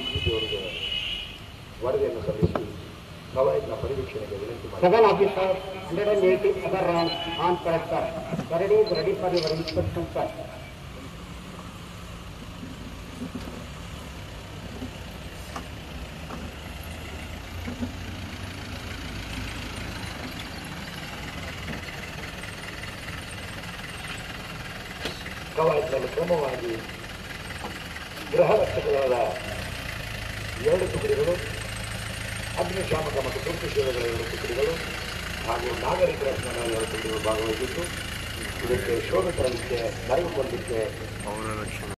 ಡಿಜಿಪಿಯವರಿಗೆ ವರದಿಯನ್ನು ಸಲ್ಲಿಸಿ ಕವಾಯತ್ನ ಪರಿವೀಕ್ಷಣೆಗೆ ವಿನಂತಿ ಮಾಡಿ Seven officers, 180 other rounds on correct sir. Parade is ready for your inspection sir. ಕವಾಯತ್ನಲ್ಲಿ ಕ್ರಮವಾಗಿ ಗೃಹ ರಕ್ಷಕರಾದ ಎರಡು ತುಕಡಿಗಳು ಅಗ್ನಿಶಾಮಕ ಮತ್ತು ತುರ್ತು ಸೇವೆಗಳ ಎರಡು ತುಕಡಿಗಳು ಹಾಗೂ ನಾಗರಿಕ ರಕ್ಷಣಾ ಎರಡು ತುಕಡಿಗಳು ಭಾಗವಹಿಸಿದ್ದು ಇದಕ್ಕೆ ಶೋಧ ತರಲಿಕ್ಕೆ ನೆರವು ಕೊಡಲಿಕ್ಕೆ